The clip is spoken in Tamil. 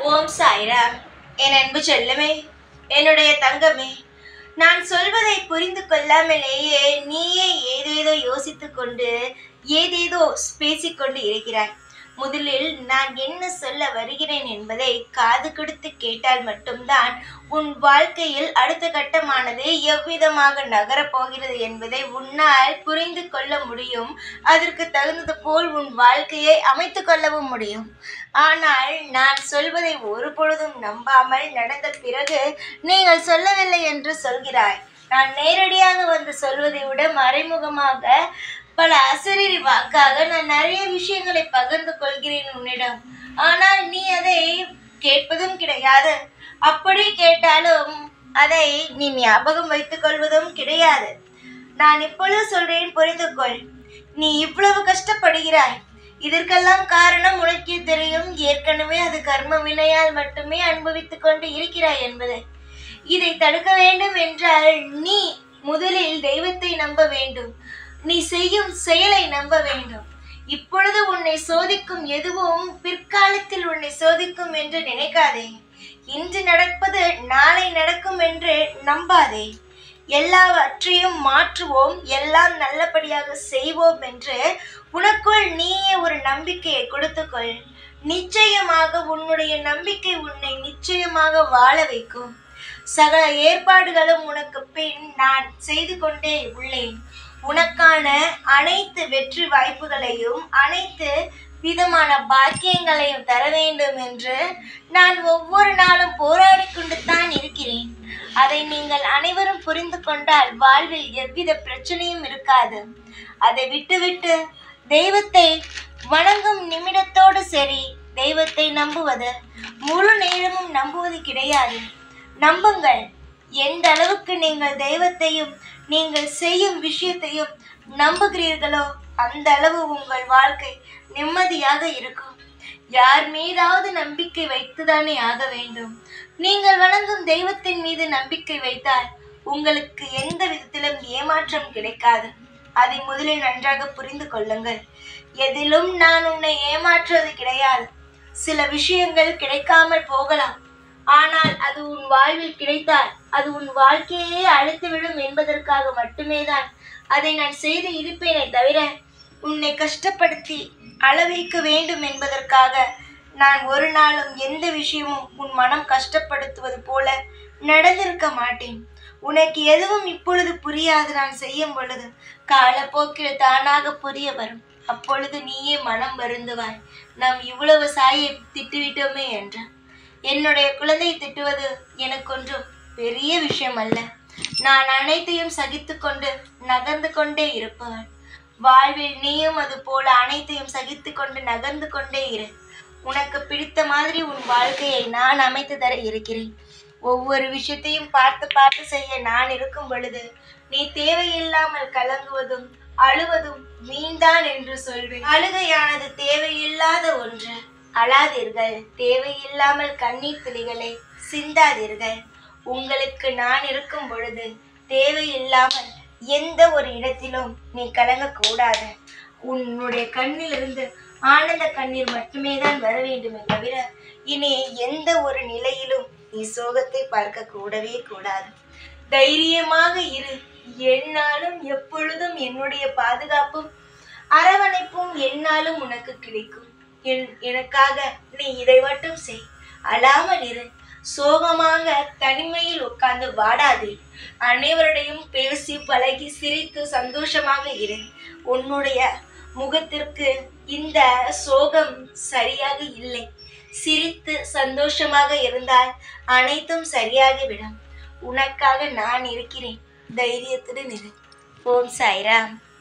ஓம் சாய்ராம் என் அன்பு செல்லமே என்னுடைய தங்கமே நான் சொல்வதை புரிந்து கொள்ளாமலேயே நீயே ஏதேதோ யோசித்துக் கொண்டு ஏதேதோ பேசிக்கொண்டு இருக்கிறாய் முதலில் நான் என்ன சொல்ல வருகிறேன் என்பதை காது கொடுத்து கேட்டால் மட்டும்தான் உன் வாழ்க்கையில் அடுத்த கட்டமானது எவ்விதமாக நகரப் போகிறது என்பதை உன்னால் புரிந்து கொள்ள முடியும் அதற்கு தகுந்தது போல் உன் வாழ்க்கையை அமைத்து கொள்ளவும் முடியும் ஆனால் நான் சொல்வதை ஒரு பொழுதும் நம்பாமல் நடந்த பிறகு நீங்கள் சொல்லவில்லை என்று சொல்கிறாய் நான் நேரடியாக வந்து சொல்வதை விட மறைமுகமாக பல அசரீரி வாக்காக நான் நிறைய விஷயங்களை பகிர்ந்து கொள்கிறேன் உன்னிடம் ஆனால் நீ அதை கேட்பதும் கிடையாது அப்படி கேட்டாலும் அதை நீ ஞாபகம் வைத்துக் கொள்வதும் கிடையாது நான் இப்பொழுது சொல்றேன் புரிந்து கொள் நீ இவ்வளவு கஷ்டப்படுகிறாய் இதற்கெல்லாம் காரணம் உனக்கே தெரியும் ஏற்கனவே அது கர்ம வினையால் மட்டுமே அனுபவித்துக் கொண்டு இருக்கிறாய் என்பதை இதை தடுக்க வேண்டும் என்றால் நீ முதலில் தெய்வத்தை நம்ப வேண்டும் நீ செய்யும் செயலை நம்ப வேண்டும் இப்பொழுது உன்னை சோதிக்கும் எதுவும் பிற்காலத்தில் உன்னை சோதிக்கும் என்று நினைக்காதே இன்று நடப்பது நாளை நடக்கும் என்று நம்பாதே எல்லாவற்றையும் மாற்றுவோம் எல்லாம் நல்லபடியாக செய்வோம் என்று உனக்குள் நீயே ஒரு நம்பிக்கையை கொடுத்துக்கொள் நிச்சயமாக உன்னுடைய நம்பிக்கை உன்னை நிச்சயமாக வாழ வைக்கும் சகல ஏற்பாடுகளும் உனக்கு பின் நான் செய்து கொண்டே உள்ளேன் உனக்கான அனைத்து வெற்றி வாய்ப்புகளையும் அனைத்து விதமான பாக்கியங்களையும் தர வேண்டும் என்று நான் ஒவ்வொரு நாளும் போராடி கொண்டு தான் இருக்கிறேன் அதை நீங்கள் அனைவரும் புரிந்து கொண்டால் வாழ்வில் எவ்வித பிரச்சனையும் இருக்காது அதை விட்டுவிட்டு தெய்வத்தை வணங்கும் நிமிடத்தோடு சரி தெய்வத்தை நம்புவது முழு நேரமும் நம்புவது கிடையாது நம்புங்கள் எந்த அளவுக்கு நீங்கள் தெய்வத்தையும் நீங்கள் செய்யும் விஷயத்தையும் நம்புகிறீர்களோ அந்த அளவு உங்கள் வாழ்க்கை நிம்மதியாக இருக்கும் யார் மீதாவது நம்பிக்கை வைத்துதானே ஆக வேண்டும் நீங்கள் வணங்கும் தெய்வத்தின் மீது நம்பிக்கை வைத்தால் உங்களுக்கு எந்த விதத்திலும் ஏமாற்றம் கிடைக்காது அதை முதலில் நன்றாக புரிந்து கொள்ளுங்கள் எதிலும் நான் உன்னை ஏமாற்றுவது கிடையாது சில விஷயங்கள் கிடைக்காமல் போகலாம் ஆனால் அது உன் வாழ்வில் கிடைத்தால் அது உன் வாழ்க்கையே அழித்துவிடும் என்பதற்காக மட்டுமே தான் அதை நான் செய்து இருப்பேனே தவிர உன்னை கஷ்டப்படுத்தி அளவைக்க வேண்டும் என்பதற்காக நான் ஒரு நாளும் எந்த விஷயமும் உன் மனம் கஷ்டப்படுத்துவது போல நடந்திருக்க மாட்டேன் உனக்கு எதுவும் இப்பொழுது புரியாது நான் செய்யும் பொழுது காலப்போக்கில் தானாக புரிய வரும் அப்பொழுது நீயே மனம் வருந்துவாய் நாம் இவ்வளவு சாயை திட்டுவிட்டோமே என்று என்னுடைய குழந்தையை திட்டுவது எனக்கு ஒன்றும் பெரிய விஷயம் அல்ல நான் அனைத்தையும் சகித்துக்கொண்டு நகர்ந்து கொண்டே இருப்பவன் வாழ்வில் நீயும் அது போல அனைத்தையும் சகித்து கொண்டு நகர்ந்து கொண்டே இரு உனக்கு பிடித்த மாதிரி உன் வாழ்க்கையை நான் அமைத்து தர இருக்கிறேன் ஒவ்வொரு விஷயத்தையும் பார்த்து பார்த்து செய்ய நான் இருக்கும் பொழுது நீ தேவையில்லாமல் கலங்குவதும் அழுவதும் வீண்தான் என்று சொல்வேன் அழுகையானது தேவையில்லாத ஒன்று அழாதீர்கள் தேவையில்லாமல் கண்ணீர் துளிகளை சிந்தாதீர்கள் உங்களுக்கு நான் இருக்கும் பொழுது தேவையில்லாமல் எந்த ஒரு இடத்திலும் நீ கலங்கக்கூடாது உன்னுடைய கண்ணிலிருந்து ஆனந்த கண்ணீர் மட்டுமே தான் வர வேண்டுமே தவிர இனி எந்த ஒரு நிலையிலும் நீ சோகத்தை பார்க்க கூடவே கூடாது தைரியமாக இரு என்னாலும் எப்பொழுதும் என்னுடைய பாதுகாப்பும் அரவணைப்பும் என்னாலும் உனக்கு கிடைக்கும் என் எனக்காக நீ இதை மட்டும் செய் அழாமல் இரு சோகமாக தனிமையில் உட்கார்ந்து வாடாதே அனைவருடையும் பேசி பழகி சிரித்து சந்தோஷமாக இரு உன்னுடைய முகத்திற்கு இந்த சோகம் சரியாக இல்லை சிரித்து சந்தோஷமாக இருந்தால் அனைத்தும் சரியாகிவிடும் உனக்காக நான் இருக்கிறேன் தைரியத்துடன் இரு ஓம் சாய்ராம்